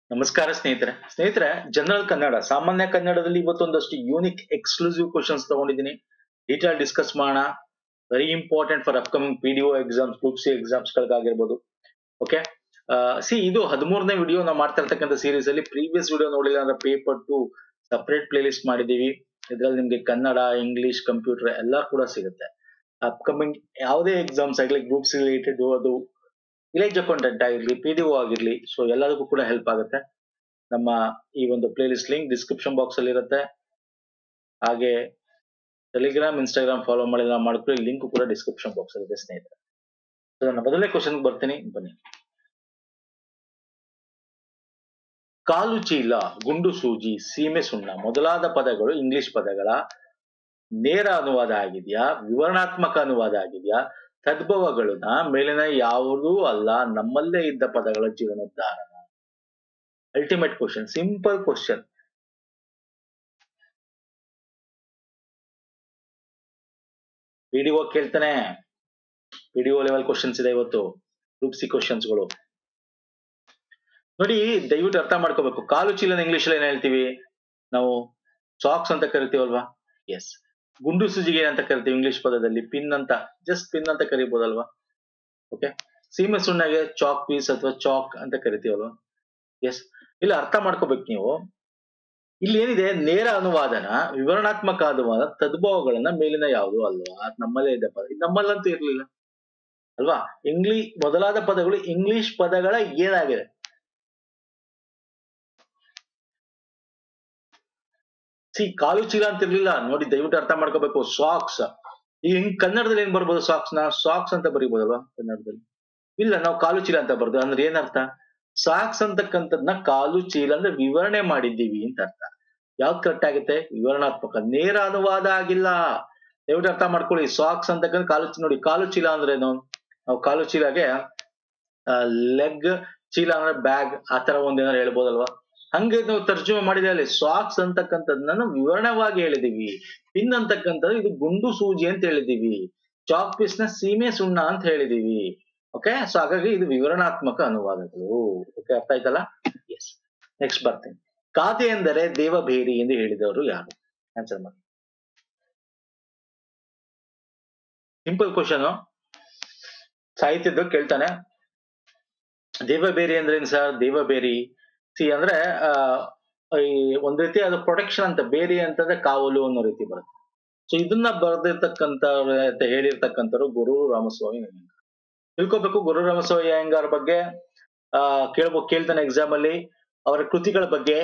ನಮಸ್ಕಾರ ಸ್ನೇಹಿತರೆ ಸ್ನೇಹಿತರೆ ಜನರಲ್ ಕನ್ನಡ ಸಾಮಾನ್ಯ ಕನ್ನಡದಲ್ಲಿ ಇವತ್ತೊಂದಷ್ಟು ಯೂನಿಕ್ ಎಕ್ಸ್ಕ್ಲೂಸಿವ್ ಕ್ವಶನ್ಸ್ ತಗೊಂಡಿದ್ದೀನಿ ಡೀಟೇಲ್ ಡಿಸ್ಕಸ್ ಮಾಡೋಣ very important for upcoming P D O exams group C exams ಗಳಿಗಾಗಿರ್ಬೋದು ಓಕೆ ಸಿ ಇದು ಹದಿಮೂರನೇ ವಿಡಿಯೋ ನಾವು ಮಾಡ್ತಾ ಇರ್ತಕ್ಕಂಥ ಸೀರೀಸ್ ಅಲ್ಲಿ ಪ್ರೀವಿಯಸ್ ವಿಡಿಯೋ ನೋಡಿಲ್ಲ ಅಂದ್ರೆ paper two separate playlist ಮಾಡಿದೀವಿ ಇದ್ರಲ್ಲಿ ನಿಮ್ಗೆ ಕನ್ನಡ ಇಂಗ್ಲಿಷ್ ಕಂಪ್ಯೂಟರ್ ಎಲ್ಲ ಕೂಡ ಸಿಗುತ್ತೆ ಅಪ್ಕಮಿಂಗ್ ಯಾವುದೇ ಎಕ್ಸಾಮ್ಸ್ ಆಗಲಿ ಗ್ರೂಪ್ಸ್ ರಿಲೇಟೆಡ್ ಅದು ವಿಲೇಜ್ ಅಕೌಂಟೆಂಟ್ ಆಗಿರ್ಲಿ ಪಿ ಡಿ ಒ ಆಗಿರ್ಲಿ ಸೊ ಎಲ್ಲದಕ್ಕೂ ಕೂಡ ಹೆಲ್ಪ್ ಆಗುತ್ತೆ ನಮ್ಮ ಈ ಒಂದು playlist link description box ಅಲ್ಲಿ ಇರುತ್ತೆ ಹಾಗೆ ಟೆಲಿಗ್ರಾಮ್ ಇನ್ಸ್ಟಾಗ್ರಾಮ್ ಫಾಲೋ ಮಾಡಿಲ್ಲ ಮಾಡ್ಕೊಳ್ಳಿ ಲಿಂಕ್ ಕೂಡ ಡಿಸ್ಕ್ರಿಪ್ಷನ್ ಬಾಕ್ಸ್ ಅಲ್ಲಿ ಇದೆ ಸ್ನೇಹಿತರೆ So, ನನ್ನ ಮೊದಲನೇ ಕ್ವಶನ್ ಬರ್ತೀನಿ ಬನ್ನಿ ಕಾಲು ಚೀಲ ಗುಂಡು ಸೂಜಿ ಸೀಮೆ ಸುಣ್ಣ ಮೊದಲಾದ ಪದಗಳು ಇಂಗ್ಲಿಷ್ ಪದಗಳ ನೇರ ಅನುವಾದ ಆಗಿದೆಯಾ ವಿವರಣಾತ್ಮಕ ಅನುವಾದ ಆಗಿದೆಯಾ ತದ್ಭವಗಳನ್ನ ಮೇಲಿನ ಯಾವುದೂ ಅಲ್ಲ ನಮ್ಮಲ್ಲೇ ಇದ್ದ ಪದಗಳ ಜೀವನೋದ್ಧಾರಣ ultimate question simple question PDO ಕೇಳ್ತಾನೆ ಪಿಡಿಒ ಲೆವೆಲ್ ಕ್ವಶನ್ಸ್ ಇದೆ ಇವತ್ತು ಗ್ರೂಪ್ ಸಿ ಕ್ವಶನ್ಸ್ಗಳು ನೋಡಿ ದಯವಿಟ್ಟು ಅರ್ಥ ಮಾಡ್ಕೋಬೇಕು ಕಾಲು ಚೀಲನ ಇಂಗ್ಲಿಷ್ ಅಲ್ಲಿ ಏನ್ ಹೇಳ್ತೀವಿ ನಾವು ಸಾಕ್ಸ್ ಅಂತ ಕರಿತೀವಲ್ವಾ ಎಸ್ ಗುಂಡು ಸುಜಿಗೆ ಅಂತ ಕರಿತೀವಿ ಇಂಗ್ಲಿಷ್ ಪದದಲ್ಲಿ ಪಿನ್ ಅಂತ ಜಸ್ಟ್ ಪಿನ್ ಅಂತ ಕರಿಬಹುದಲ್ವಾ ಓಕೆ ಸೀಮೆ ಸುಣ್ಣಗೆ ಚಾಕ್ ಪೀಸ್ ಅಥವಾ ಚಾಕ್ ಅಂತ ಕರಿತೀವಲ್ವಾ ಎಸ್ ಇಲ್ಲಿ ಅರ್ಥ ಮಾಡ್ಕೋಬೇಕು ನೀವು ಇಲ್ಲಿ ಏನಿದೆ ನೇರ ಅನುವಾದನ ವಿವರಣಾತ್ಮಕ ಅನುವಾದ ತದ್ಭವಗಳನ್ನ ಮೇಲಿನ ಯಾವುದು ಅಲ್ವಾ ಅದ್ ನಮ್ಮಲ್ಲೇ ಇದೆ ಪದ ಇದು ನಮ್ಮಲ್ಲಂತೂ ಇರ್ಲಿಲ್ಲ ಅಲ್ವಾ ಇಂಗ್ಲಿಷ್ ಮೊದಲಾದ ಪದಗಳು ಇಂಗ್ಲಿಷ್ ಪದಗಳ ಏನಾಗಿದೆ ಸಿ ಕಾಲು ಚೀಲ ಅಂತ ಇರ್ಲಿಲ್ಲ ನೋಡಿ ದಯವಿಟ್ಟು ಅರ್ಥ ಮಾಡ್ಕೋಬೇಕು ಸಾಕ್ಸ್ ಈಗ ಹಿಂಗ್ ಕನ್ನಡದಲ್ಲಿ ಏನ್ ಬರ್ಬೋದು ಸಾಕ್ಸ್ ನ ಸಾಕ್ಸ್ ಅಂತ ಬರೀಬೋದಲ್ವಾ ಕನ್ನಡದಲ್ಲಿ ಇಲ್ಲ ನಾವು ಕಾಲು ಚೀಲ ಅಂತ ಬರ್ದು ಅಂದ್ರೆ ಏನರ್ಥ ಸಾಕ್ಸ್ ಅಂತಕ್ಕಂಥದ್ನ ಕಾಲು ಚೀಲ ಅಂದ್ರೆ ವಿವರಣೆ ಮಾಡಿದ್ದೀವಿ ಅಂತ ಅರ್ಥ ಯಾವ್ದು ಕರೆಕ್ಟ್ ಆಗುತ್ತೆ ವಿವರಣಾತ್ಮಕ ನೇರ ಅನುವಾದ ಆಗಿಲ್ಲ ದಯವಿಟ್ಟು ಅರ್ಥ ಮಾಡ್ಕೊಳ್ಳಿ ಸಾಕ್ಸ್ ಅಂತಕ್ಕಂಥ ಕಾಲು ಚೀಲ ನೋಡಿ ಕಾಲು ಚೀಲ ಅಂದ್ರೆ ಏನು ನಾವು ಕಾಲು ಚೀಲಗೆ ಲೆಗ್ ಚೀಲ ಅಂದ್ರೆ ಬ್ಯಾಗ್ ಆ ತರ ಒಂದ್ ಏನಾರು ಹೇಳ್ಬೋದಲ್ವಾ ಹಂಗೆ ನಾವು ತರ್ಜುಮೆ ಮಾಡಿದೆ ಅಲ್ಲಿ ಸಾಕ್ಸ್ ಅಂತಕ್ಕಂಥದ್ದನ್ನ ವಿವರಣವಾಗಿ ಹೇಳಿದೀವಿ ಪಿನ್ ಅಂತಕ್ಕಂಥದ್ದು ಇದು ಗುಂಡು ಸೂಜಿ ಅಂತ ಹೇಳಿದೀವಿ ಚಾಕ್ ಪೀಸ್ ನ ಸೀಮೆ ಸುಣ್ಣ ಅಂತ ಹೇಳಿದೀವಿ ಓಕೆ ಸೊ ಹಾಗಾಗಿ ಇದು ವಿವರಣಾತ್ಮಕ ಅನುವಾದಗಳು ಓಕೆ ಅರ್ಥ ಆಯ್ತಲ್ಲ ಎಸ್ ನೆಕ್ಸ್ಟ್ ಬರ್ತೀನಿ ಕಾದೆ ಎಂದರೆ ದೇವಬೇರಿ ಎಂದು ಹೇಳಿದವರು ಯಾರು ಆನ್ಸರ್ ಮಾಡಿ ಸಿಂಪಲ್ ಕ್ವಶನ್ ಸಾಹಿತ್ಯದ್ದು ಕೇಳ್ತಾನೆ ದೇವಬೇರಿ ಅಂದ್ರೆ ಏನ್ ಸರ್ ದೇವಬೇರಿ ಸಿ ಅಂದ್ರೆ ಆ ಈ ಒಂದ್ ರೀತಿ ಅದು ಪ್ರೊಟೆಕ್ಷನ್ ಅಂತ ಬೇರಿ ಅಂತಂದ್ರೆ ಕಾವಲು ಅನ್ನೋ ರೀತಿ ಬರುತ್ತೆ ಸೊ ಇದನ್ನ ಬರೆದಿರ್ತಕ್ಕಂಥ ಹೇಳಿರ್ತಕ್ಕಂಥವ್ರು ಗುರು ರಾಮಸ್ವಾಮಿ ಅಯ್ಯಂಗಾರ್ ತಿಳ್ಕೊಬೇಕು ಗುರು ರಾಮಸ್ವಾಮಿ ಅಯ್ಯಂಗಾರ್ ಬಗ್ಗೆ ಆ ಕೇಳ್ಬೇಕು ಕೇಳ್ತಾನೆ ಎಕ್ಸಾಮ್ ಅಲ್ಲಿ ಅವರ ಕೃತಿಗಳ ಬಗ್ಗೆ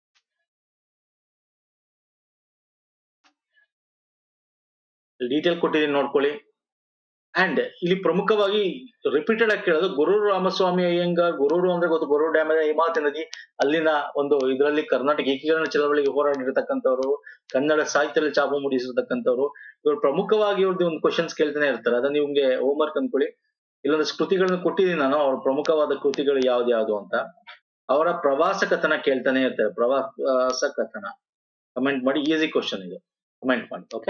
ಡೀಟೇಲ್ ಕೊಟ್ಟಿದ್ದೀನಿ ನೋಡ್ಕೊಳ್ಳಿ ಅಂಡ್ ಇಲ್ಲಿ ಪ್ರಮುಖವಾಗಿ ರಿಪೀಟೆಡ್ ಆಗಿ ಕೇಳೋದು ಗುರು ರಾಮಸ್ವಾಮಿ ಅಯ್ಯಂಗಾರ್ ಗುರೂರು ಅಂದ್ರೆ ಗೊತ್ತು ಗುರು ಡ್ಯಾಮ್ ಹಿಮಾವತಿ ನದಿ ಅಲ್ಲಿನ ಒಂದು ಇದರಲ್ಲಿ ಕರ್ನಾಟಕ ಏಕೀಕರಣ ಚಳವಳಿಗೆ ಹೋರಾಡಿರ್ತಕ್ಕಂಥವ್ರು ಕನ್ನಡ ಸಾಹಿತ್ಯದಲ್ಲಿ ಚಾಪು ಮೂಡಿಸಿರ್ತಕ್ಕಂಥವ್ರು ಇವರು ಪ್ರಮುಖವಾಗಿ ಇವ್ರದ್ದು ಒಂದು ಕ್ವಶನ್ಸ್ ಕೇಳ್ತಾನೆ ಇರ್ತಾರೆ ಅದನ್ನ ನಿಮ್ಗೆ ಹೋಮ್ ವರ್ಕ್ ಅನ್ಕೊಳ್ಳಿ ಇಲ್ಲೊಂದು ಕೃತಿಗಳನ್ನ ಕೊಟ್ಟಿದ್ದೀನಿ ನಾನು ಅವ್ರ ಪ್ರಮುಖವಾದ ಕೃತಿಗಳು ಯಾವ್ದು ಯಾವ್ದು ಅಂತ ಅವರ ಪ್ರವಾಸ ಕಥನ ಕೇಳ್ತಾನೆ ಇರ್ತಾರೆ ಪ್ರವಾಸ ಕಥನ ಕಮೆಂಟ್ ಮಾಡಿ ಈಸಿ ಕ್ವಶನ್ ಇದು ಕಮೆಂಟ್ ಮಾಡಿ ಓಕೆ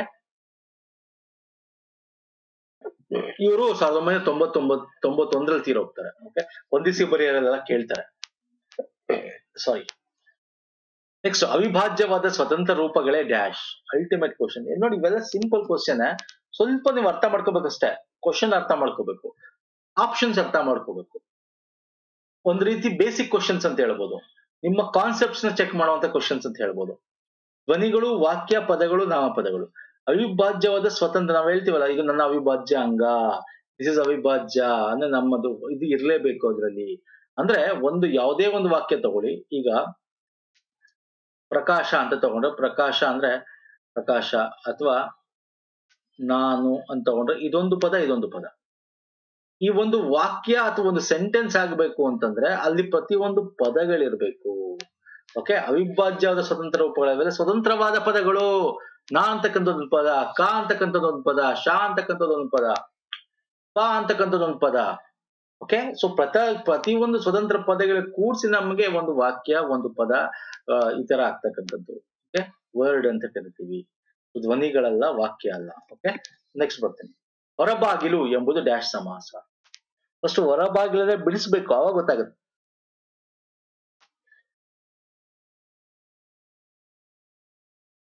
ಇವರು ಸಾವಿರದ ಒಂಬೈನೂರ ತೊಂಬತ್ತೊಂಬತ್ ತೊಂಬತ್ತೊಂದರಲ್ಲಿ ತೀರೋಗ್ತಾರೆ ಓಕೆ ಹೊಂದಿಸಿ ಬರೆಯೋರೆಲ್ಲ ಕೇಳ್ತಾರೆ ಸಾರಿ ನೆಕ್ಸ್ಟ್ ಅವಿಭಾಜ್ಯವಾದ ಸ್ವತಂತ್ರ ರೂಪಗಳೇ ಡ್ಯಾಶ್ ಅಲ್ಟಿಮೇಟ್ ಕ್ವಶನ್ ನೋಡಿ ಇವೆಲ್ಲ ಸಿಂಪಲ್ ಕ್ವಶನ್ ಸ್ವಲ್ಪ ನೀವು ಅರ್ಥ ಮಾಡ್ಕೋಬೇಕಷ್ಟೇ ಕ್ವಶನ್ ಅರ್ಥ ಮಾಡ್ಕೋಬೇಕು ಆಪ್ಷನ್ಸ್ ಅರ್ಥ ಮಾಡ್ಕೋಬೇಕು ಒಂದ್ ರೀತಿ ಬೇಸಿಕ್ ಕ್ವಶನ್ಸ್ ಅಂತ ಹೇಳ್ಬೋದು ನಿಮ್ಮ ಕಾನ್ಸೆಪ್ಟ್ಸ್ ನ ಚೆಕ್ ಮಾಡುವಂತ ಕ್ವಶನ್ಸ್ ಅಂತ ಹೇಳ್ಬೋದು ಧ್ವನಿಗಳು ವಾಕ್ಯ ಪದಗಳು ನಾಮಪದಗಳು ಅವಿಭಾಜ್ಯವಾದ ಸ್ವತಂತ್ರ ನಾವ್ ಹೇಳ್ತೀವಲ್ಲ ಇದು ನನ್ನ ಅವಿಭಾಜ್ಯ ಅಂಗ ದಿಸ್ ಇಸ್ ಅವಿಭಾಜ್ಯ ಅಂದ್ರೆ ನಮ್ಮದು ಇದು ಇರ್ಲೇಬೇಕು ಅದ್ರಲ್ಲಿ ಅಂದ್ರೆ ಒಂದು ಯಾವುದೇ ಒಂದು ವಾಕ್ಯ ತಗೊಳ್ಳಿ ಈಗ ಪ್ರಕಾಶ ಅಂತ ತಗೊಂಡ್ರೆ ಪ್ರಕಾಶ ಅಂದ್ರೆ ಪ್ರಕಾಶ ಅಥವಾ ನಾನು ಅಂತ ತಗೊಂಡ್ರೆ ಇದೊಂದು ಪದ ಇದೊಂದು ಪದ ಈ ಒಂದು ವಾಕ್ಯ ಅಥವಾ ಒಂದು ಸೆಂಟೆನ್ಸ್ ಆಗ್ಬೇಕು ಅಂತಂದ್ರೆ ಅಲ್ಲಿ ಪ್ರತಿಯೊಂದು ಪದಗಳಿರ್ಬೇಕು ಓಕೆ ಅವಿಭಾಜ್ಯವಾದ ಸ್ವತಂತ್ರ ರೂಪಗಳಿವೆ ಸ್ವತಂತ್ರವಾದ ಪದಗಳು ನಾ ಅಂತಕ್ಕಂಥದ್ದು ಒಂದು ಪದ ಕ ಅಂತಕ್ಕಂಥದ್ದು ಒಂದು ಪದ ಶಾ ಅಂತಕ್ಕಂಥದ್ದು ಒಂದು ಪದ ಪ ಅಂತಕ್ಕಂಥದ್ದು ಒಂದು ಪದ ಓಕೆ ಸೊ ಪ್ರತ ಪ್ರತಿಯೊಂದು ಸ್ವತಂತ್ರ ಪದಗಳ ಕೂಡಿಸಿ ನಮಗೆ ಒಂದು ವಾಕ್ಯ ಒಂದು ಪದ ಈ ತರ ಆಗ್ತಕ್ಕಂಥದ್ದು ಓಕೆ ವರ್ಡ್ ಅಂತ ಕರಿತೀವಿ ಧ್ವನಿಗಳಲ್ಲ ವಾಕ್ಯ ಅಲ್ಲ ಓಕೆ ನೆಕ್ಸ್ಟ್ ಬರ್ತೀನಿ ಹೊರಬಾಗಿಲು ಎಂಬುದು ಡ್ಯಾಶ್ ಸಮಾಸ ಫಸ್ಟ್ ಹೊರಬಾಗಿಲೇ ಬಿಡಿಸ್ಬೇಕು ಅವಾಗ ಗೊತ್ತಾಗುತ್ತೆ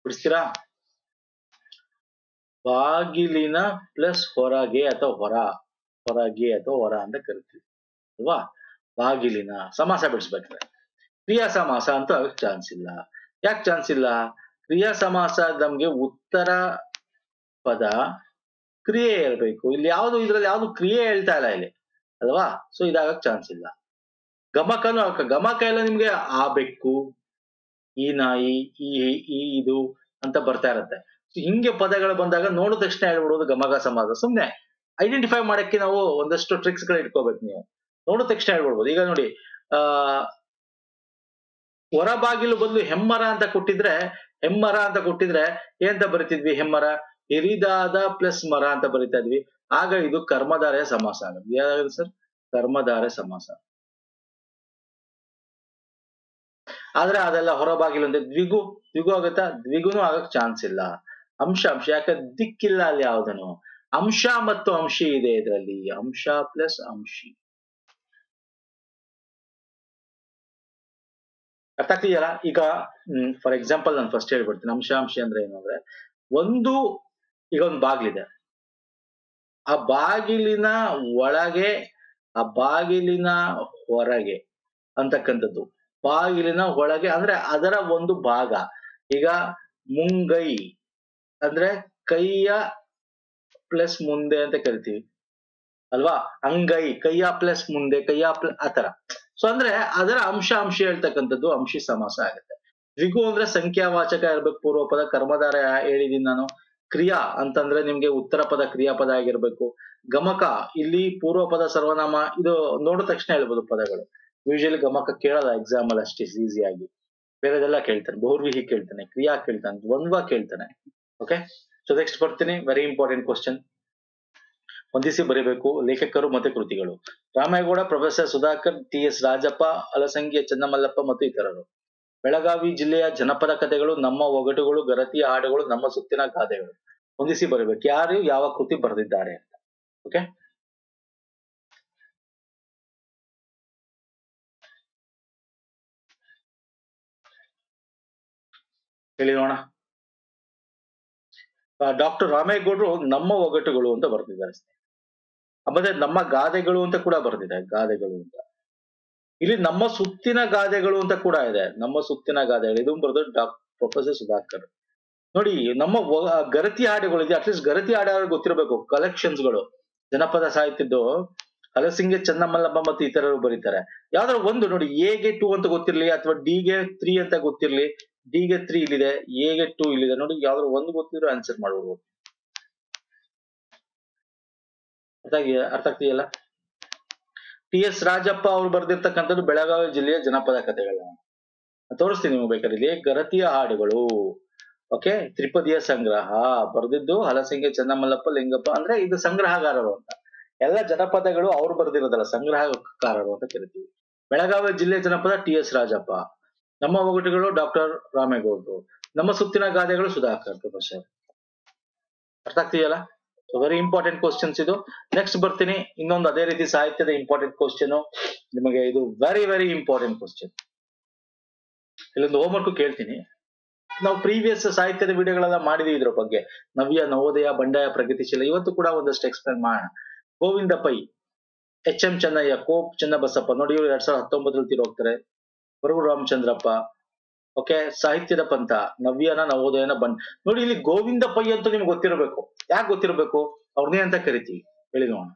ಬಿಡಿಸ್ತೀರಾ ಬಾಗಿಲಿನ ಪ್ಲಸ್ ಹೊರಗೆ ಅಥವಾ ಹೊರ ಹೊರಗೆ ಅಥವಾ ಹೊರ ಅಂತ ಕರಿತೀವಿ ಅಲ್ವಾ ಬಾಗಿಲಿನ ಸಮಾಸ ಬಿಡಿಸ್ಬೇಕ್ರೆ ಕ್ರಿಯಾ ಸಮಾಸ ಅಂತ ಆಗಕ್ ಚಾನ್ಸ್ ಇಲ್ಲ ಯಾಕೆ ಚಾನ್ಸ್ ಇಲ್ಲ ಕ್ರಿಯಾ ಸಮಾಸ ನಮ್ಗೆ ಉತ್ತರ ಪದ ಕ್ರಿಯೆ ಇರಬೇಕು ಇಲ್ಲಿ ಯಾವ್ದು ಇದ್ರಲ್ಲಿ ಯಾವ್ದು ಕ್ರಿಯೆ ಹೇಳ್ತಾ ಇಲ್ಲ ಇಲ್ಲಿ ಅಲ್ವಾ ಸೊ ಇದಾಗಕ್ ಚಾನ್ಸ್ ಇಲ್ಲ ಗಮಕನು ಹಾಕ- ಗಮಕ ಎಲ್ಲ ನಿಮ್ಗೆ ಆ ಬೆಕ್ಕು ಈ ನಾಯಿ ಈ ಈ ಇದು ಅಂತ ಬರ್ತಾ ಇರತ್ತೆ So ಹಿಂಗೆ ಪದಗಳು ಬಂದಾಗ ನೋಡಿದ ತಕ್ಷಣ ಹೇಳ್ಬಿಡೋದು ಗಮಕ ಸಮಾಸ ಸುಮ್ನೆ ಐಡೆಂಟಿಫೈ ಮಾಡಕ್ಕೆ ನಾವು ಒಂದಷ್ಟು ಟ್ರಿಕ್ಸ್ ಗಳು ಇಟ್ಕೋಬೇಕು ನೀವು ನೋಡಿದ ತಕ್ಷಣ ಹೇಳ್ಬಿಡ್ಬೋದು ಈಗ ನೋಡಿ ಆ ಹೊರ ಬಾಗಿಲು ಬದಲು ಹೆಮ್ಮರ ಅಂತ ಕೊಟ್ಟಿದ್ರೆ ಹೆಮ್ಮರ ಅಂತ ಕೊಟ್ಟಿದ್ರೆ ಏನಂತ ಬರಿತಿದ್ವಿ ಹೆಮ್ಮರ ಹಿರಿದಾದ ಪ್ಲಸ್ ಮರ ಅಂತ ಬರಿತಾ ಇದ್ವಿ ಆಗ ಇದು ಕರ್ಮಧಾರೆ ಸಮಾಸ ಆಗುತ್ತೆ ಯಾವ್ದು ಸರ್ ಕರ್ಮಧಾರೆ ಸಮಾಸ ಆದ್ರೆ ಅದೆಲ್ಲ ಹೊರಬಾಗಿಲು ಅಂದ್ರೆ ದ್ವಿಗು ದ್ವಿಗು ಆಗುತ್ತಾ ದ್ವಿಗುನು ಆಗಕ್ ಚಾನ್ಸ್ ಇಲ್ಲ ಅಂಶ ಅಂಶ ಯಾಕೆ ದಿಕ್ಕಿಲ್ಲ ಅಲ್ಲಿ ಯಾವ್ದನು ಅಂಶ ಮತ್ತು ಅಂಶಿ ಇದೆ ಇದರಲ್ಲಿ ಅಂಶ ಪ್ಲಸ್ ಅಂಶಿ ಅರ್ಥ ಆಗ್ತಿದೆಯಲ್ಲ ಈಗ ಫಾರ್ ಎಕ್ಸಾಂಪಲ್ ನಾನು ಫಸ್ಟ್ ಹೇಳ್ಬಿಡ್ತೀನಿ ಅಂಶ ಅಂಶಿ ಅಂದ್ರೆ ಏನು ಅಂದ್ರೆ ಒಂದು ಈಗ ಒಂದು ಬಾಗಿಲಿದೆ ಆ ಬಾಗಿಲಿನ ಒಳಗೆ ಆ ಬಾಗಿಲಿನ ಹೊರಗೆ ಅಂತಕ್ಕಂಥದ್ದು ಬಾಗಿಲಿನ ಒಳಗೆ ಅಂದ್ರೆ ಅದರ ಒಂದು ಭಾಗ ಈಗ ಮುಂಗೈ ಅಂದ್ರೆ ಕೈಯ ಪ್ಲಸ್ ಮುಂದೆ ಅಂತ ಕರಿತೀವಿ ಅಲ್ವಾ ಅಂಗೈ ಕೈಯ ಪ್ಲಸ್ ಮುಂದೆ ಕೈಯ ಪ್ಲ ಆತರ ಸೊ ಅಂದ್ರೆ ಅದರ ಅಂಶ ಅಂಶ ಹೇಳ್ತಕ್ಕಂಥದ್ದು ಅಂಶಿ ಸಮಾಸ ಆಗುತ್ತೆ ದ್ವಿಗು ಅಂದ್ರೆ ಸಂಖ್ಯಾವಾಚಕ ಇರ್ಬೇಕು ಪೂರ್ವ ಪದ ಕರ್ಮಧಾರ ಹೇಳಿದೀನಿ ನಾನು ಕ್ರಿಯಾ ಅಂತಂದ್ರೆ ನಿಮ್ಗೆ ಉತ್ತರ ಪದ ಕ್ರಿಯಾಪದ ಆಗಿರ್ಬೇಕು ಗಮಕ ಇಲ್ಲಿ ಪೂರ್ವ ಪದ ಸರ್ವನಾಮ ಇದು ನೋಡಿದ ತಕ್ಷಣ ಹೇಳ್ಬೋದು ಪದಗಳು ಯೂಶಲಿ ಗಮಕ ಕೇಳಲ್ಲ ಎಕ್ಸಾಮ್ ಅಲ್ಲಿ ಅಷ್ಟೇ ಈಸಿಯಾಗಿ ಬೇರೆದೆಲ್ಲ ಕೇಳ್ತಾನೆ ಬಹುರ್ವಿಹಿ ಕೇಳ್ತಾನೆ ಕ್ರಿಯಾ ಕೇಳ್ತಾನೆ ದ್ವಂದ್ವ ಕೇಳ್ತಾನೆ ಓಕೆ ಸೊ ನೆಕ್ಸ್ಟ್ ಬರ್ತೀನಿ ವೆರಿ ಇಂಪಾರ್ಟೆಂಟ್ ಕ್ವಶನ್ ಹೊಂದಿಸಿ ಬರೀಬೇಕು ಲೇಖಕರು ಮತ್ತೆ ಕೃತಿಗಳು Ramegowda professor Sudhakar T S Rajappa ಅಲಸಂಗಿಯ ಚನ್ನಮಲ್ಲಪ್ಪ ಮತ್ತು ಇತರರು ಬೆಳಗಾವಿ ಜಿಲ್ಲೆಯ ಜನಪದ ಕಥೆಗಳು ನಮ್ಮ ಒಗಟುಗಳು ಗರತಿಯ ಹಾಡುಗಳು ನಮ್ಮ ಸುತ್ತಿನ ಗಾದೆಗಳು ಹೊಂದಿಸಿ ಬರಬೇಕು ಯಾರು ಯಾವ ಕೃತಿ ಬರೆದಿದ್ದಾರೆ ಅಂತ ಓಕೆ ಹೇಳಿ ನೋಡೋಣ ಡಾಕ್ಟರ್ ರಾಮೇಗೌಡರು ನಮ್ಮ ಒಗಟುಗಳು ಅಂತ ಬರೆದಿದ್ದಾರೆ ಮತ್ತೆ ನಮ್ಮ ಗಾದೆಗಳು ಅಂತ ಕೂಡ ಬರೆದಿದ್ದಾರೆ ಗಾದೆಗಳು ಅಂತ ಇಲ್ಲಿ ನಮ್ಮ ಸುತ್ತಿನ ಗಾದೆಗಳು ಅಂತ ಕೂಡ ಇದೆ ನಮ್ಮ ಸುತ್ತಿನ ಗಾದೆಗಳು ಇದು ಬರೆದು ಡಾಕ್ಟರ್ ಪ್ರೊಫೆಸರ್ ಸುಧಾಕರ್ ನೋಡಿ ನಮ್ಮ ಒ- ಗರತಿ ಹಾಡುಗಳು ಇದೆ ಅಟ್ಲೀಸ್ಟ್ ಗರತಿ ಹಾಡು ಗೊತ್ತಿರಬೇಕು ಕಲೆಕ್ಷನ್ಸ್ ಗಳು ಜನಪದ ಸಾಹಿತ್ಯದ್ದು ಹಲಸಿಂಗೆ ಚನ್ನಮಲ್ಲಪ್ಪ ಮತ್ತು ಇತರರು ಬರೀತಾರೆ ಯಾವ್ದಾದ್ರು ಒಂದು ನೋಡಿ ಎಗೆ ಟೂ ಅಂತ ಗೊತ್ತಿರ್ಲಿ ಅಥವಾ ಡಿ ಗೆ ತ್ರೀ ಅಂತ ಗೊತ್ತಿರ್ಲಿ ಡಿ ಗೆ ತ್ರೀ ಇಲ್ಲಿದೆ ಎ ಗೆ ಟೂ ಇಲ್ಲಿದೆ ನೋಡಿ ಯಾವ್ದಾದ್ರು ಒಂದು ಗೊತ್ತಿದ್ರು ಆನ್ಸರ್ ಮಾಡ್ಬಿಡ್ಬೋದು ಅರ್ಥ ಆಗಿ ಅರ್ಥ ಆಗ್ತಿದೆಯಲ್ಲ ಟಿ ಎಸ್ ರಾಜಪ್ಪ ಅವ್ರು ಬರೆದಿರ್ತಕ್ಕಂಥದ್ದು ಬೆಳಗಾವಿ ಜಿಲ್ಲೆಯ ಜನಪದ ಕಥೆಗಳನ್ನ ತೋರಿಸ್ತೀನಿ ನಿಮ್ಗೆ ಬೇಕಾದ್ರೆ ಇಲ್ಲಿ ಗರತಿಯ ಹಾಡುಗಳು ಓಕೆ ತ್ರಿಪದಿಯ ಸಂಗ್ರಹ ಬರೆದಿದ್ದು ಹಲಸಿಂಗೆ ಚನ್ನಮಲ್ಲಪ್ಪ ಲಿಂಗಪ್ಪ ಅಂದ್ರೆ ಇದು ಸಂಗ್ರಹಗಾರರು ಅಂತ ಎಲ್ಲ ಜನಪದಗಳು ಅವ್ರು ಬರೆದಿರೋದಲ್ಲ ಸಂಗ್ರಹಕಾರರು ಅಂತ ಕರಿತೀವಿ ಬೆಳಗಾವಿ ಜಿಲ್ಲೆ ಜನಪದ ಟಿ ಎಸ್ ರಾಜಪ್ಪ ನಮ್ಮ ಒಗಟುಗಳು ಡಾಕ್ಟರ್ ರಾಮೇಗೌಡರು ನಮ್ಮ ಸುತ್ತಿನ ಗಾದೆಗಳು ಸುಧಾಕರ್ ಪ್ರೊಫೆಸರ್ ಅರ್ಥ ಆಗ್ತಿದೆಯಲ್ಲ ವೆರಿ ಇಂಪಾರ್ಟೆಂಟ್ ಕ್ವಶನ್ಸ್ ಇದು ನೆಕ್ಸ್ಟ್ ಬರ್ತೀನಿ ಇನ್ನೊಂದು ಅದೇ ರೀತಿ ಸಾಹಿತ್ಯದ ಇಂಪಾರ್ಟೆಂಟ್ ಕ್ವಶನ್ ನಿಮಗೆ ಇದು ವೆರಿ ವೆರಿ ಇಂಪಾರ್ಟೆಂಟ್ ಕ್ವಶನ್ ಇಲ್ಲೊಂದು ಹೋಮ್ವರ್ಕ್ ಕೇಳ್ತೀನಿ ನಾವು ಪ್ರೀವಿಯಸ್ ಸಾಹಿತ್ಯದ ವಿಡಿಯೋಗಳೆಲ್ಲ ಮಾಡಿದೀವಿ ಇದ್ರ ಬಗ್ಗೆ ನವ್ಯ ನವೋದಯ ಬಂಡಾಯ ಪ್ರಗತಿಶೀಲ ಇವತ್ತು ಕೂಡ ಒಂದಷ್ಟು ಎಕ್ಸ್ಪ್ಲೇನ್ ಮಾಡೋಣ ಗೋವಿಂದ ಪೈ ಎಚ್ ಎಂ ಚೆನ್ನಯ್ಯ ಕೋಪ್ ಚೆನ್ನಬಸಪ್ಪ ನೋಡಿ ಇವ್ರು ಎರಡ್ ಸಾವಿರದ ಹತ್ತೊಂಬತ್ತರಲ್ಲಿ ತೀರೋಗ್ತಾರೆ ಬರಗು ರಾಮಚಂದ್ರಪ್ಪ ಓಕೆ ಸಾಹಿತ್ಯದ ಪಂಥ ನವ್ಯನ ನವೋದಯನ ಬಂಡ್ ನೋಡಿ ಇಲ್ಲಿ ಗೋವಿಂದ ಪೈ ಅಂತ ನಿಮ್ಗೆ ಗೊತ್ತಿರಬೇಕು ಯಾಕೆ ಗೊತ್ತಿರಬೇಕು ಅವ್ರನ್ನೇ ಅಂತ ಕರಿತೀವಿ ಹೇಳಿ ನೋಡೋಣ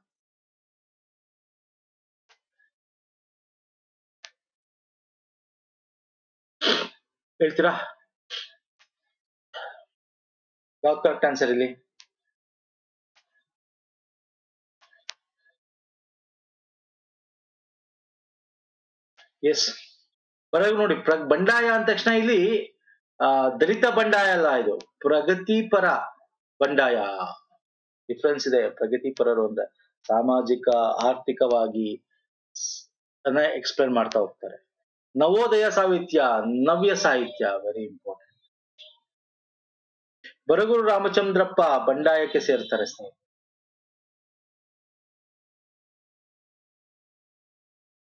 ಹೇಳ್ತೀರಾ ಯಾವ್ದು ಕರೆಕ್ಟ್ ಆನ್ಸರ್ ಇಲ್ಲಿ ಎಸ್ ಬರಗ ನೋಡಿ ಪ್ರ ಬಂಡಾಯ ಅಂದ ತಕ್ಷಣ ಇಲ್ಲಿ ಆ ದಲಿತ ಬಂಡಾಯ ಅಲ್ಲ ಇದು ಪ್ರಗತಿಪರ ಬಂಡಾಯ ಡಿಫ್ರೆನ್ಸ್ ಇದೆ ಪ್ರಗತಿಪರರು ಅಂದ್ರೆ ಸಾಮಾಜಿಕ ಆರ್ಥಿಕವಾಗಿ ಸ್- ಅನ್ನ ಎಕ್ಸ್ಪ್ಲೇನ್ ಮಾಡ್ತಾ ಹೋಗ್ತಾರೆ ನವೋದಯ ಸಾಹಿತ್ಯ ನವ್ಯ ಸಾಹಿತ್ಯ ವೆರಿ ಇಂಪಾರ್ಟೆಂಟ್ ಬರಗೂರು ರಾಮಚಂದ್ರಪ್ಪ ಬಂಡಾಯಕ್ಕೆ ಸೇರ್ತಾರೆ ಸ್ನೇಹಿತರೆ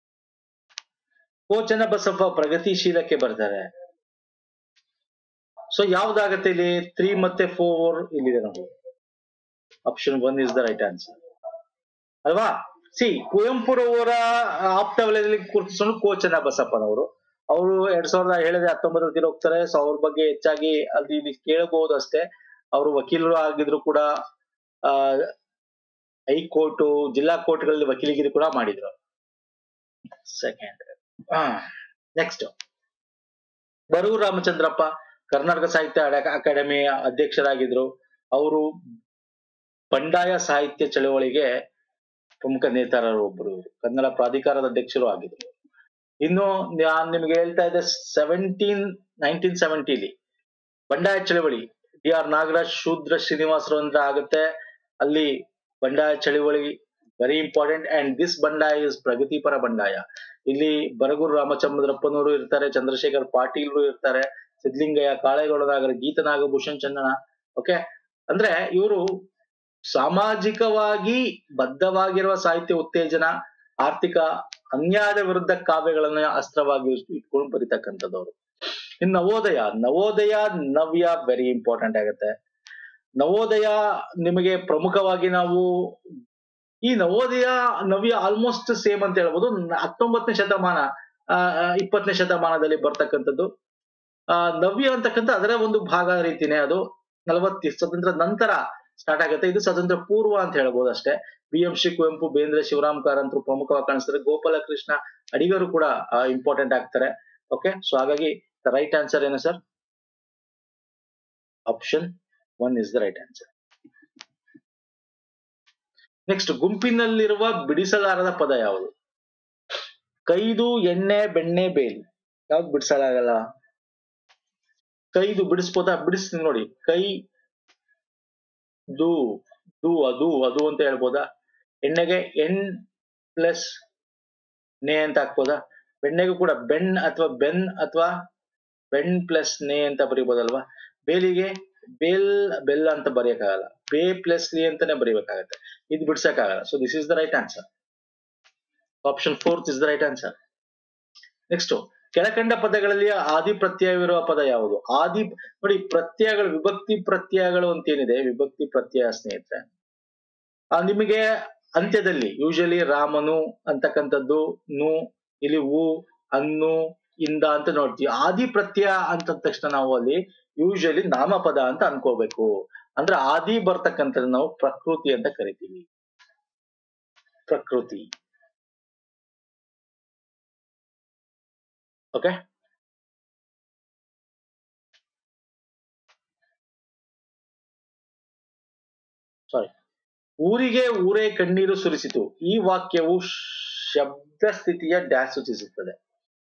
ಕೋ ಚನ್ನಬಸಪ್ಪ ಪ್ರಗತಿಶೀಲಕ್ಕೆ ಬರ್ತಾರೆ ಸೊ ಯಾವ್ದಾಗತ್ತೆ ಇಲ್ಲಿ ತ್ರೀ ಮತ್ತೆ ಫೋರ್ ಇಲ್ಲಿದೆ ನೋಡಿ option one is the right answer ಅಲ್ವಾ ಸಿ ಕುವೆಂಪುರವರ ಆಪ್ತ ವಲಯದಲ್ಲಿ ಗುರುತಿಸೋನು ಕೋ ಚನ್ನಬಸಪ್ಪನವರು ಅವರು ಎರಡ್ ಸಾವಿರದ ಹೇಳಿದೆ ಹತ್ತೊಂಬತ್ತರಲ್ಲಿ ತೀರೋಗ್ತಾರೆ ಸೊ ಅವ್ರ ಬಗ್ಗೆ ಹೆಚ್ಚಾಗಿ ಅಲ್ಲಿ ಇಲ್ಲಿ ಕೇಳಬಹುದು ಅಷ್ಟೇ ಅವರು ವಕೀಲರು ಆಗಿದ್ರು ಕೂಡ ಆ ಹೈಕೋರ್ಟ್ ಜಿಲ್ಲಾ ಕೋರ್ಟ್ಗಳಲ್ಲಿ ವಕೀಲಿಗಿರಿ ಕೂಡ ಮಾಡಿದ್ರು ಸೆಕೆಂಡ್ ನೆಕ್ಸ್ಟ್ ಬರೂರು ರಾಮಚಂದ್ರಪ್ಪ ಕರ್ನಾಟಕ ಸಾಹಿತ್ಯ ಅಡ- ಅಕಾಡೆಮಿಯ ಅಧ್ಯಕ್ಷರಾಗಿದ್ರು ಅವರು ಬಂಡಾಯ ಸಾಹಿತ್ಯ ಚಳವಳಿಗೆ ಪ್ರಮುಖ ನೇತಾರರು ಒಬ್ಬರು ಇವ್ರು. ಕನ್ನಡ ಪ್ರಾಧಿಕಾರದ ಅಧ್ಯಕ್ಷರು ಆಗಿದ್ರು ಇನ್ನು ನಾನ್ ನಿಮ್ಗೆ ಹೇಳ್ತಾ ಇದ್ದೆ ಸೆವೆಂಟೀನ್ ನೈನ್ಟೀನ್ ಸೆವೆಂಟಿಲಿ ಬಂಡಾಯ ಚಳವಳಿ ಡಿ ಆರ್ ನಾಗರಾಜ್ ಶೂದ್ರ ಶ್ರೀನಿವಾಸರು ಆಗುತ್ತೆ ಅಲ್ಲಿ ಬಂಡಾಯ ಚಳವಳಿ ವೆರಿ ಇಂಪಾರ್ಟೆಂಟ್ ಅಂಡ್ ದಿಸ್ ಬಂಡಾಯ ಇಸ್ ಪ್ರಗತಿಪರ ಬಂಡಾಯ ಇಲ್ಲಿ ಬರಗೂರು ರಾಮಚಂದ್ರಪ್ಪನವರು ಇರ್ತಾರೆ ಚಂದ್ರಶೇಖರ್ ಪಾಟೀಲ್ರು ಇರ್ತಾರೆ ಸಿದ್ಲಿಂಗಯ್ಯ ಕಾಳೇಗೌಡನಾಗರ ಗೀತ ನಾಗಭೂಷಣ್ ಚಂದನ ಓಕೆ ಅಂದ್ರೆ ಇವರು ಸಾಮಾಜಿಕವಾಗಿ ಬದ್ಧವಾಗಿರುವ ಸಾಹಿತ್ಯ ಉತ್ತೇಜನ ಆರ್ಥಿಕ ಅನ್ಯಾಯದ ವಿರುದ್ಧ ಕಾವ್ಯಗಳನ್ನ ಅಸ್ತ್ರವಾಗಿ ಇಟ್ಕೊಂಡು ಬರಿತಕ್ಕಂಥದ್ದವರು ಇನ್ನು ನವೋದಯ ನವೋದಯ ನವ್ಯ ವೆರಿ ಇಂಪಾರ್ಟೆಂಟ್ ಆಗುತ್ತೆ ನವೋದಯ ನಿಮಗೆ ಪ್ರಮುಖವಾಗಿ ನಾವು ಈ ನವೋದಯ ನವ್ಯ ಆಲ್ಮೋಸ್ಟ್ ಸೇಮ್ ಅಂತ ಹೇಳ್ಬೋದು ನ- ಹತ್ತೊಂಬತ್ತನೇ ಶತಮಾನ ಆ, ಆ, ಇಪ್ಪತ್ತನೇ ಶತಮಾನದಲ್ಲಿ ಬರ್ತಕ್ಕಂಥದ್ದು ಆ ನವ್ಯ ಅಂತಕ್ಕಂಥ ಅದರ ಒಂದು ಭಾಗ ರೀತಿನೇ ಅದು ನಲವತ್ತಿ ಸ್ವತಂತ್ರ ನಂತರ ಸ್ಟಾರ್ಟ್ ಆಗುತ್ತೆ ಇದು ಸ್ವತಂತ್ರ ಪೂರ್ವ ಅಂತ ಹೇಳ್ಬೋದು ಅಷ್ಟೇ ಬಿ ಎಂ ಶ್ರೀ ಕುವೆಂಪು ಬೇಂದ್ರೆ ಶಿವರಾಮ್ ಕಾರಂತರು ಪ್ರಮುಖವಾಗಿ ಕಾಣಿಸ್ತಾರೆ ಗೋಪಾಲ ಕೃಷ್ಣ ಅಡಿಗರು ಕೂಡ ಇಂಪಾರ್ಟೆಂಟ್ ಆಗ್ತಾರೆ ಓಕೆ ಸೊ ಹಾಗಾಗಿ ರೈಟ್ ಆನ್ಸರ್ ಏನು sir option one is the right answer next ಗುಂಪಿನಲ್ಲಿರುವ ಬಿಡಿಸಲಾರದ ಪದ ಯಾವುದು ಕೈದು ಎಣ್ಣೆ ಬೆಣ್ಣೆ ಬೇಲಿ ಯಾವ್ದು ಬಿಡಿಸಲಾಗಲ್ಲ ಕೈದು ಬಿಡಿಸ್ಬೋದಾ ಬಿಡಿಸ್ತೀನಿ ನೋಡಿ ಕೈ ದು ದು ಅದು ಅದು ಅಂತ ಹೇಳ್ಬೋದಾ ಎಣ್ಣೆಗೆ ಎಣ್ ಪ್ಲಸ್ ನೇ ಅಂತ ಹಾಕ್ಬೋದಾ ಬೆಣ್ಣೆಗೂ ಕೂಡ ಬೆಣ್ ಅಥವಾ ಬೆನ್ ಅಥವಾ ಬೆಣ್ ಪ್ಲಸ್ ನೇ ಅಂತ ಬರೀಬೋದಲ್ವಾ ಬೇಲಿಗೆ ಬೇಲ್ ಬೆಲ್ಲ ಅಂತ ಬರೆಯಕ್ಕಾಗಲ್ಲ ಬೇ ಪ್ಲಸ್ ಲಿ ಅಂತಾನೆ ಬರೀಬೇಕಾಗತ್ತೆ ಇದು ಬಿಡ್ಸಕ್ಕಾಗಲ್ಲ so this is the right answer option fourth is the right answer next ಕೆಳಕಂಡ ಪದಗಳಲ್ಲಿ ಆದಿ ಪ್ರತ್ಯಯವಿರುವ ಪದ ಯಾವುದು ಆದಿ ನೋಡಿ ಪ್ರತ್ಯಯಗಳು ವಿಭಕ್ತಿ ಪ್ರತ್ಯಯಗಳು ಅಂತ ಏನಿದೆ ವಿಭಕ್ತಿ ಪ್ರತ್ಯಯ ಸ್ನೇಹಿತರೆ ಆ, ನಿಮಗೆ ಅಂತ್ಯದಲ್ಲಿ ಯೂಶಲಿ ರಾಮನು ಅಂತಕ್ಕಂಥದ್ದು ನು ಇಲ್ಲಿ ಉ ಅನ್ನು ಇಂದ ಅಂತ ನೋಡ್ತೀವಿ ಆದಿ ಪ್ರತ್ಯಯ ಅಂತ ತಕ್ಷಣ ನಾವು ಅಲ್ಲಿ ಯೂಶಲಿ ನಾಮಪದ ಅಂತ ಅನ್ಕೋಬೇಕು ಅಂದ್ರೆ ಆದಿ ಬರ್ತಕ್ಕಂಥದ್ದು ನಾವು ಪ್ರಕೃತಿ ಅಂತ ಕರಿತೀವಿ ಪ್ರಕೃತಿ ಓಕೆ ಸಾರಿ ಊರಿಗೆ ಊರೇ ಕಣ್ಣೀರು ಸುರಿಸಿತು ಈ ವಾಕ್ಯವು ಶಬ್ದ ಸ್ಥಿತಿಯ ಡ್ಯಾಶ್ ಸೂಚಿಸುತ್ತದೆ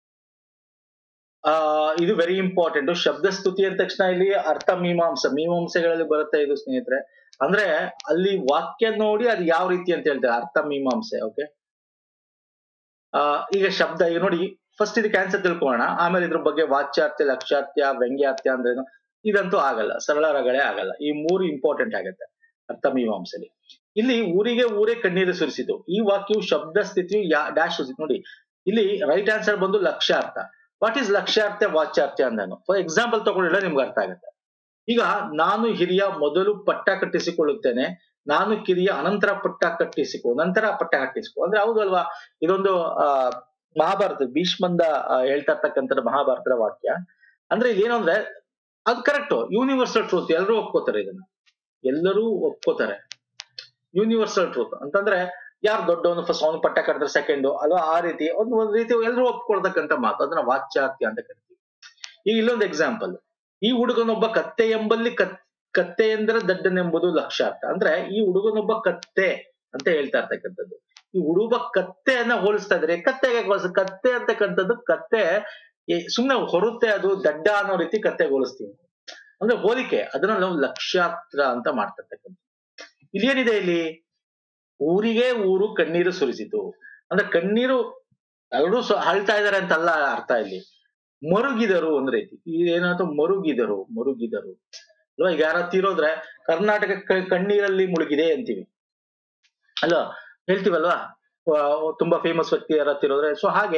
ಆ ಇದು ವೆರಿ ಇಂಪಾರ್ಟೆಂಟ್ ಶಬ್ದ ಸ್ತುತಿ ಅಂದ ತಕ್ಷಣ ಇಲ್ಲಿ ಅರ್ಥ ಮೀಮಾಂಸ ಮೀಮಾಂಸೆಗಳಲ್ಲಿ ಬರುತ್ತೆ ಇದು ಸ್ನೇಹಿತರೆ ಅಂದ್ರೆ ಅಲ್ಲಿ ವಾಕ್ಯ ನೋಡಿ ಅದು ಯಾವ ರೀತಿ ಅಂತ ಹೇಳ್ತಾರೆ ಅರ್ಥ ಮೀಮಾಂಸೆ ಓಕೆ ಆ ಈಗ ಶಬ್ದ ಈಗ ನೋಡಿ ಫಸ್ಟ್ ಇದಕ್ಕೆ ಆನ್ಸರ್ ತಿಳ್ಕೊಳ್ಳೋಣ ಆಮೇಲೆ ಇದ್ರ ಬಗ್ಗೆ ವಾಚ್ಯಾರ್ಥ ಲಕ್ಷ್ಯಾರ್ಥ ವ್ಯಂಗ್ಯಾರ್ಥ ಅಂದ್ರೇನು ಇದಂತೂ ಆಗಲ್ಲ ಸರಳ ರಗಳೆ ಆಗಲ್ಲ ಈ ಮೂರು ಇಂಪಾರ್ಟೆಂಟ್ ಆಗುತ್ತೆ ಅರ್ಥ ಮೀಮಾಂಸೆಲಿ ಇಲ್ಲಿ ಊರಿಗೆ ಊರೇ ಕಣ್ಣೀರು ಸುರಿಸಿತು ಈ ವಾಕ್ಯವು ಶಬ್ದ ಸ್ಥಿತಿಯು ಯಾ ಡ್ಯಾಶ್ ಸೂಚಿಸಿ ನೋಡಿ ಇಲ್ಲಿ ರೈಟ್ ಆನ್ಸರ್ ಬಂದು ಲಕ್ಷ್ಯಾರ್ಥ ವಾಟ್ ಈಸ್ ಲಕ್ಷ್ಯಾರ್ಥ ವಾಚ್ಯಾರ್ಥ ಅಂದನು ಫಾರ್ ಎಕ್ಸಾಂಪಲ್ ತಗೊಂಡಿಲ್ಲ ನಿಮ್ಗೆ ಅರ್ಥ ಆಗುತ್ತೆ ಈಗ ನಾನು ಹಿರಿಯ ಮೊದಲು ಪಟ್ಟ ಕಟ್ಟಿಸಿಕೊಳ್ಳುತ್ತೇನೆ ನಾನು ಕಿರಿಯ ಅನಂತರ ಪಟ್ಟ ಕಟ್ಟಿಸಿಕೊ ನಂತರ ಪಟ್ಟ ಕಟ್ಟಿಸಿಕೊ ಅಂದ್ರೆ ಹೌದು ಅಲ್ವಾ ಇದೊಂದು ಆ ಮಹಾಭಾರತ ಭೀಷ್ಮಂದ ಆ, ಹೇಳ್ತಾ ಇರ್ತಕ್ಕಂಥ ಮಹಾಭಾರತದ ವಾಕ್ಯ ಅಂದ್ರೆ ಇಲ್ಲಿ ಏನು ಅಂದ್ರೆ ಅದು ಕರೆಕ್ಟ್ ಯೂನಿವರ್ಸಲ್ ಟ್ರೂತ್ ಎಲ್ಲರೂ ಒಪ್ಕೋತಾರೆ ಇದನ್ನ ಎಲ್ಲರೂ ಒಪ್ಕೋತಾರೆ ಯೂನಿವರ್ಸಲ್ ಟ್ರೂತ್ ಅಂತಂದ್ರೆ ಯಾರು ದೊಡ್ಡವನು ಫಸ್ಟ್ ಅವನು ಪಟ್ಟ ಕಟ್ಟಿದ್ರೆ ಸೆಕೆಂಡ್ ಅಲ್ವಾ ಆ ರೀತಿ ಒಂದು ಒಂದು ರೀತಿ ಎಲ್ಲರೂ ಒಪ್ಕೊಳ್ತಕ್ಕಂಥ ಮಾತು ಅದನ್ನ ವಾಚ್ಯಾರ್ಥ ಅಂತ ಕರಿತೀವಿ ಈಗ ಇಲ್ಲೊಂದು ಎಕ್ಸಾಂಪಲ್ ಈ ಹುಡುಗನೊಬ್ಬ ಕತ್ತೆ ಎಂಬಲ್ಲಿ ಕತ್ ಕತ್ತೆ ಎಂದರೆ ದಡ್ಡನೆಂಬುದು ಲಕ್ಷ್ಯಾರ್ಥ ಅಂದ್ರೆ ಈ ಹುಡುಗನೊಬ್ಬ ಕತ್ತೆ ಅಂತ ಹೇಳ್ತಾ ಇರ್ತಕ್ಕಂಥದ್ದು ಈ ಹುಡುಗ ಕತ್ತೆಯನ್ನ ಹೋಲಿಸ್ತಾ ಇದ್ರೆ ಕತ್ತೆಗೆ ಹೋಲಿಸ್ ಕತ್ತೆ ಅಂತಕ್ಕಂಥದ್ದು ಕತ್ತೆ ಈ ಸುಮ್ನೆ ಹೊರುತ್ತೆ ಅದು ದಡ್ಡ ಅನ್ನೋ ರೀತಿ ಕತ್ತೆಗೆ ಹೋಲಿಸ್ತೀವಿ ಅಂದ್ರೆ ಹೋಲಿಕೆ ಅದನ್ನ ನಾವು ಲಕ್ಷ್ಯಾರ್ಥ ಅಂತ ಮಾಡ್ತಿರ್ತಕ್ಕಂಥ ಇಲ್ಲಿ ಏನಿದೆ ಇಲ್ಲಿ ಊರಿಗೆ ಊರು ಕಣ್ಣೀರು ಸುರಿಸಿತು ಅಂದ್ರೆ ಕಣ್ಣೀರು ಎರಡೂ ಸ- ಅಳ್ತಾ ಇದಾರೆ ಅಂತಲ್ಲ ಅರ್ಥ ಇಲ್ಲಿ ಮರುಗಿದರು ಒಂದ್ ರೀತಿ ಏನಾಯ್ತು ಮರುಗಿದರು ಮರುಗಿದರು ಅಲ್ವಾ ಈಗ ಯಾರ ತೀರೋದ್ರೆ ಕರ್ನಾಟಕ ಕ- ಕಣ್ಣೀರಲ್ಲಿ ಮುಳುಗಿದೆ ಅಂತೀವಿ ಅಲ್ವಾ ಹೇಳ್ತೀವಲ್ವಾ ಆ, ತುಂಬಾ ಫೇಮಸ್ ವ್ಯಕ್ತಿ ಯಾರ ತೀರೋದ್ರೆ ಸೊ ಹಾಗೆ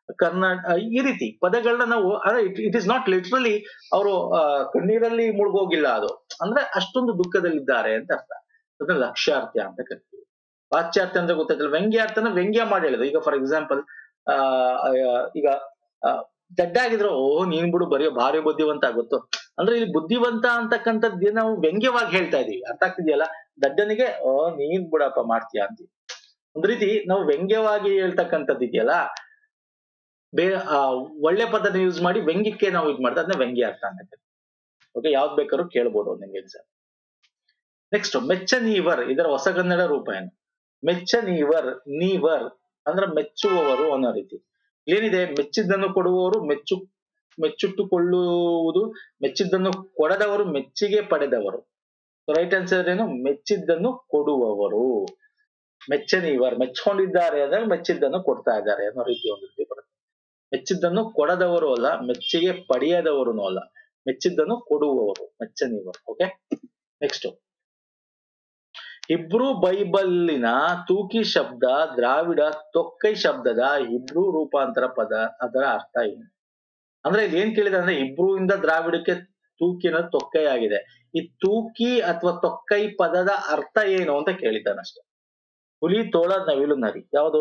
ಕರ್ನಾಟ ಈ ರೀತಿ ಪದಗಳನ್ನ ನಾವು ಅಂದ್ರೆ ಇಟ್ ಇಸ್ ನಾಟ್ ಲಿಟ್ರಲಿ ಅವರು ಕಣ್ಣೀರಲ್ಲಿ ಮುಳುಗೋಗಿಲ್ಲ ಅದು ಅಂದ್ರೆ ಅಷ್ಟೊಂದು ದುಃಖದಲ್ಲಿದ್ದಾರೆ ಅಂತ ಅರ್ಥ ಅದನ್ನ ಲಕ್ಷ್ಯಾರ್ಥ ಅಂತ ಕರಿತೀವಿ ವಾಚ್ಯಾರ್ಥ ಅಂದ್ರೆ ಗೊತ್ತಾಯ್ತಲ್ಲ ವ್ಯಂಗ್ಯಾರ್ಥನ ವ್ಯಂಗ್ಯ ಮಾಡಿ ಹೇಳಿದ್ರು ಈಗ ಫಾರ್ ಎಕ್ಸಾಂಪಲ್ ಆ ಆ, ಈಗ ಆ, ದಡ್ಡ ಆಗಿದ್ರು ಓ ನೀನ್ ಬಿಡು ಬರೀ ಭಾರಿ ಬುದ್ಧಿವಂತ ಗೊತ್ತು ಅಂದ್ರೆ ಇಲ್ಲಿ ಬುದ್ಧಿವಂತ ಅಂತಕ್ಕಂಥದ್ದು ನಾವು ವ್ಯಂಗ್ಯವಾಗಿ ಹೇಳ್ತಾ ಇದೀವಿ ಅರ್ಥ ಆಗ್ತಿದೆಯಲ್ಲ ದಡ್ಡನಿಗೆ ಓ ನೀನ್ ಬಿಡಪ್ಪ ಮಾಡ್ತೀಯ ಅಂತೀವಿ ಒಂದ್ ರೀತಿ ನಾವು ವ್ಯಂಗ್ಯವಾಗಿ ಹೇಳ್ತಕ್ಕಂಥದ್ದು ಇದೆಯಲ್ಲ ಬೇ ಆ, ಒಳ್ಳೆ ಪದನ ಯೂಸ್ ಮಾಡಿ ವ್ಯಂಗ್ಯಕ್ಕೆ ನಾವು ಇದು ಮಾಡ್ತಾ ಅದನ್ನ ವ್ಯಂಗ್ಯ ಅರ್ಥ ಅಂತ ಓಕೆ ಯಾವ್ದು ಬೇಕಾದ್ರೂ ಕೇಳ್ಬೋದು ನಿಮ್ಗೆ ಎಕ್ಸಾಮ್ ನೆಕ್ಸ್ಟ್ ಮೆಚ್ಚ ನೀವರ್ ಇದರ ಹೊಸಗನ್ನಡ ರೂಪ ಏನು ಮೆಚ್ಚ ನೀವರ್ ನೀವರ್ ಅಂದ್ರೆ ಮೆಚ್ಚುವವರು ಅನ್ನೋ ರೀತಿ ಏನಿದೆ ಮೆಚ್ಚಿದ್ದನ್ನು ಕೊಡುವವರು ಮೆಚ್ಚು ಮೆಚ್ಚುಟ್ಟುಕೊಳ್ಳುವುದು ಮೆಚ್ಚಿದ್ದನ್ನು ಕೊಡದವರು ಮೆಚ್ಚಿಗೆ ಪಡೆದವರು ರೈಟ್ ಆನ್ಸರ್ ಏನು ಮೆಚ್ಚಿದ್ದನ್ನು ಕೊಡುವವರು ಮೆಚ್ಚನೀವರ್ ಮೆಚ್ಕೊಂಡಿದ್ದಾರೆ ಅಂದ್ರೆ ಮೆಚ್ಚಿದ್ದನ್ನು ಕೊಡ್ತಾ ಇದ್ದಾರೆ ಅನ್ನೋ ರೀತಿ ಒಂದು ರೀತಿ ಬರುತ್ತೆ ಮೆಚ್ಚಿದ್ದನ್ನು ಕೊಡದವರು ಅಲ್ಲ ಮೆಚ್ಚಿಗೆ ಪಡೆಯದವರು ಅಲ್ಲ ಮೆಚ್ಚಿದ್ದನ್ನು ಕೊಡುವವರು ಮೆಚ್ಚನೀವರು ಓಕೆ ನೆಕ್ಸ್ಟ್ ಹಿಬ್ರೂ ಬೈಬಲ್ಲಿನ ತೂಕಿ ಶಬ್ದ ದ್ರಾವಿಡ ತೊಕ್ಕೈ ಶಬ್ದದ ಹಿಬ್ರೂ ರೂಪಾಂತರ ಪದ ಅದರ ಅರ್ಥ ಏನು ಅಂದ್ರೆ ಇಲ್ಲಿ ಏನ್ ಕೇಳಿದೆ ಅಂದ್ರೆ ಹಿಬ್ರೂ ಇಂದ ದ್ರಾವಿಡಕ್ಕೆ ತೂಕಿನ ತೊಕ್ಕೈ ಆಗಿದೆ ಈ ತೂಕಿ ಅಥವಾ ತೊಕ್ಕೈ ಪದದ ಅರ್ಥ ಏನು ಅಂತ ಕೇಳಿದ್ದಾನಷ್ಟೆ ಹುಲಿ ತೋಳ ನವಿಲು ನರಿ ಯಾವುದು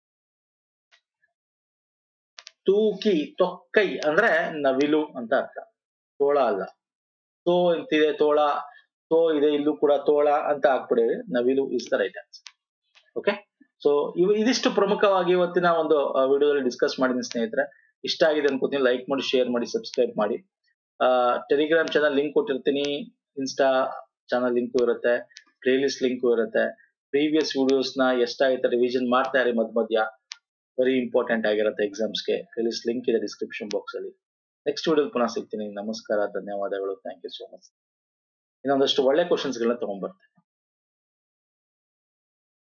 ತೂಕಿ ತೊಕ್ಕೈ ಅಂದ್ರೆ ನವಿಲು ಅಂತ ಅರ್ಥ ತೋಳ ಅಲ್ಲ ತೋ ಅಂತಿದೆ ತೋಳ ತೋ ಇದೆ ಇಲ್ಲೂ ಕೂಡ ತೋಳ ಅಂತ ಹಾಕ್ಬಿಡಿ ನವಿಲು is the right answer okay so ಇವು ಇದಿಷ್ಟು ಪ್ರಮುಖವಾಗಿ ಇವತ್ತಿನ ಒಂದು ವಿಡಿಯೋದಲ್ಲಿ ಡಿಸ್ಕಸ್ ಮಾಡಿದ್ದೀನಿ ಸ್ನೇಹಿತರೆ ಇಷ್ಟ ಆಗಿದೆ ಅನ್ಕೋತೀನಿ ಲೈಕ್ ಮಾಡಿ ಶೇರ್ ಮಾಡಿ ಸಬ್ಸ್ಕ್ರೈಬ್ ಮಾಡಿ ಟೆಲಿಗ್ರಾಮ್ ಚಾನಲ್ ಲಿಂಕ್ ಕೊಟ್ಟಿರ್ತೀನಿ ಇನ್ಸ್ಟಾ ಚಾನಲ್ ಲಿಂಕು ಇರುತ್ತೆ ಪ್ಲೇಲಿಸ್ಟ್ ಲಿಂಕು ಇರುತ್ತೆ ಪ್ರೀವಿಯಸ್ ವಿಡಿಯೋಸ್ ನ ಎಷ್ಟಾಗುತ್ತೆ ರಿವಿಷನ್ ಮಾಡ್ತಾ ಇರಿ ಮಧ್ಯ ಮಧ್ಯ ವೆರಿ ಇಂಪಾರ್ಟೆಂಟ್ ಆಗಿರುತ್ತೆ ಎಕ್ಸಾಮ್ಸ್ಗೆ ಪ್ಲೇಲಿಸ್ಟ್ ಲಿಂಕ್ ಇದೆ ಡಿಸ್ಕ್ರಿಪ್ಷನ್ ಬಾಕ್ಸ್ ಅಲ್ಲಿ ನೆಕ್ಸ್ಟ್ ವಿಡಿಯೋ ಪುನಃ ಸಿಗ್ತೀನಿ ನಮಸ್ಕಾರ ಧನ್ಯವಾದಗಳು ಥ್ಯಾಂಕ್ ಯು ಸೋ ಮಚ್ ಇನ್ನೊಂದಷ್ಟು ಒಳ್ಳೆ ಕ್ವಶನ್ಸ್ ಗಳನ್ನ ತಗೊಂಡ್ಬರ್ತೇನೆ